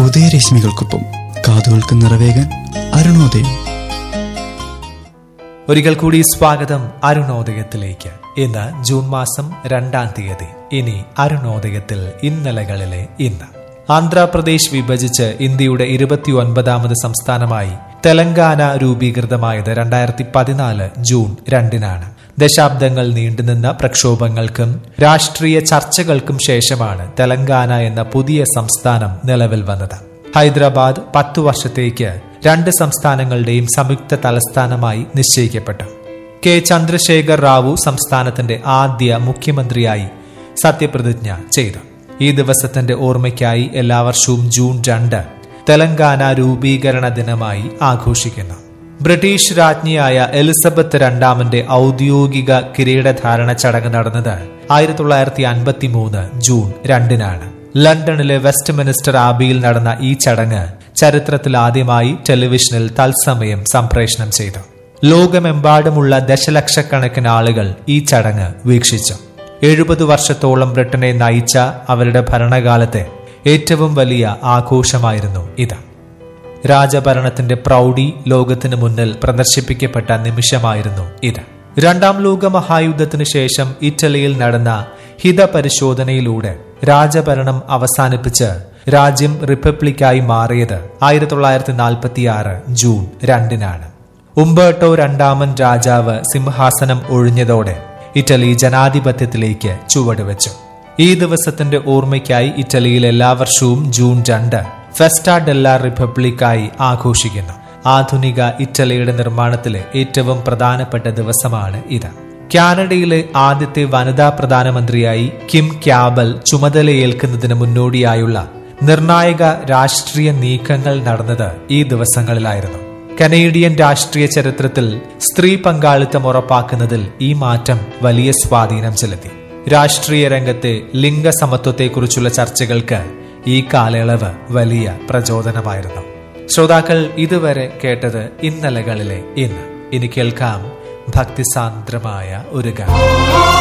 ഉദയരശ്മികൾക്കൊപ്പം കാതുകൾക്ക് നിറവേകാൻ അരുണോദയം ഒരിക്കൽ കൂടി സ്വാഗതം അരുണോദയത്തിലേക്ക് ഇന്ന് ജൂൺ മാസം രണ്ടാം തീയതി ഇനി അരുണോദയത്തിൽ ഇന്നലകളിലെ ഇന്ന് ആന്ധ്രാപ്രദേശ് വിഭജിച്ച് ഇന്ത്യയുടെ ഇരുപത്തിയൊൻപതാമത് സംസ്ഥാനമായി തെലങ്കാന രൂപീകൃതമായത് രണ്ടായിരത്തി പതിനാല് ജൂൺ രണ്ടിനാണ് ദശാബ്ദങ്ങൾ നീണ്ടുനിന്ന പ്രക്ഷോഭങ്ങൾക്കും രാഷ്ട്രീയ ചർച്ചകൾക്കും ശേഷമാണ് തെലങ്കാന എന്ന പുതിയ സംസ്ഥാനം നിലവിൽ വന്നത് ഹൈദരാബാദ് പത്തു വർഷത്തേക്ക് രണ്ട് സംസ്ഥാനങ്ങളുടെയും സംയുക്ത തലസ്ഥാനമായി നിശ്ചയിക്കപ്പെട്ടു കെ ചന്ദ്രശേഖർ റാവു സംസ്ഥാനത്തിന്റെ ആദ്യ മുഖ്യമന്ത്രിയായി സത്യപ്രതിജ്ഞ ചെയ്തു ഈ ദിവസത്തിന്റെ ഓർമ്മയ്ക്കായി എല്ലാ വർഷവും ജൂൺ രണ്ട് തെലങ്കാന രൂപീകരണ ദിനമായി ആഘോഷിക്കുന്നു ബ്രിട്ടീഷ് രാജ്ഞിയായ എലിസബത്ത് രണ്ടാമന്റെ ഔദ്യോഗിക കിരീടധാരണ ചടങ്ങ് നടന്നത് ആയിരത്തി തൊള്ളായിരത്തി അൻപത്തി മൂന്ന് ജൂൺ രണ്ടിനാണ് ലണ്ടനിലെ വെസ്റ്റ് മിനിസ്റ്റർ ആബിയിൽ നടന്ന ഈ ചടങ്ങ് ചരിത്രത്തിൽ ആദ്യമായി ടെലിവിഷനിൽ തത്സമയം സംപ്രേഷണം ചെയ്തു ലോകമെമ്പാടുമുള്ള ദശലക്ഷക്കണക്കിന് ആളുകൾ ഈ ചടങ്ങ് വീക്ഷിച്ചു എഴുപത് വർഷത്തോളം ബ്രിട്ടനെ നയിച്ച അവരുടെ ഭരണകാലത്തെ ഏറ്റവും വലിയ ആഘോഷമായിരുന്നു ഇത് രാജഭരണത്തിന്റെ പ്രൗഢി ലോകത്തിന് മുന്നിൽ പ്രദർശിപ്പിക്കപ്പെട്ട നിമിഷമായിരുന്നു ഇത് രണ്ടാം ലോക മഹായുദ്ധത്തിനു ശേഷം ഇറ്റലിയിൽ നടന്ന ഹിതപരിശോധനയിലൂടെ രാജഭരണം അവസാനിപ്പിച്ച് രാജ്യം റിപ്പബ്ലിക്കായി മാറിയത് ആയിരത്തി തൊള്ളായിരത്തി നാൽപ്പത്തി ആറ് ജൂൺ രണ്ടിനാണ് ഉംബർട്ടോ രണ്ടാമൻ രാജാവ് സിംഹാസനം ഒഴിഞ്ഞതോടെ ഇറ്റലി ജനാധിപത്യത്തിലേക്ക് ചുവടുവെച്ചു ഈ ദിവസത്തിന്റെ ഓർമ്മയ്ക്കായി ഇറ്റലിയിൽ എല്ലാ വർഷവും ജൂൺ രണ്ട് ഫെസ്റ്റ ഡെല്ല റിപ്പബ്ലിക്കായി ആഘോഷിക്കുന്നു ആധുനിക ഇറ്റലിയുടെ നിർമ്മാണത്തിലെ ഏറ്റവും പ്രധാനപ്പെട്ട ദിവസമാണ് ഇത് കാനഡയിലെ ആദ്യത്തെ വനിതാ പ്രധാനമന്ത്രിയായി കിം ക്യാബൽ ചുമതലയേൽക്കുന്നതിന് മുന്നോടിയായുള്ള നിർണായക രാഷ്ട്രീയ നീക്കങ്ങൾ നടന്നത് ഈ ദിവസങ്ങളിലായിരുന്നു കനേഡിയൻ രാഷ്ട്രീയ ചരിത്രത്തിൽ സ്ത്രീ പങ്കാളിത്തം ഉറപ്പാക്കുന്നതിൽ ഈ മാറ്റം വലിയ സ്വാധീനം ചെലുത്തി രാഷ്ട്രീയ രംഗത്തെ ലിംഗസമത്വത്തെക്കുറിച്ചുള്ള ചർച്ചകൾക്ക് ഈ കാലയളവ് വലിയ പ്രചോദനമായിരുന്നു ശ്രോതാക്കൾ ഇതുവരെ കേട്ടത് ഇന്നലകളിലെ ഇന്ന് ഇനി കേൾക്കാം ഭക്തിസാന്ദ്രമായ ഒരു ഗാനം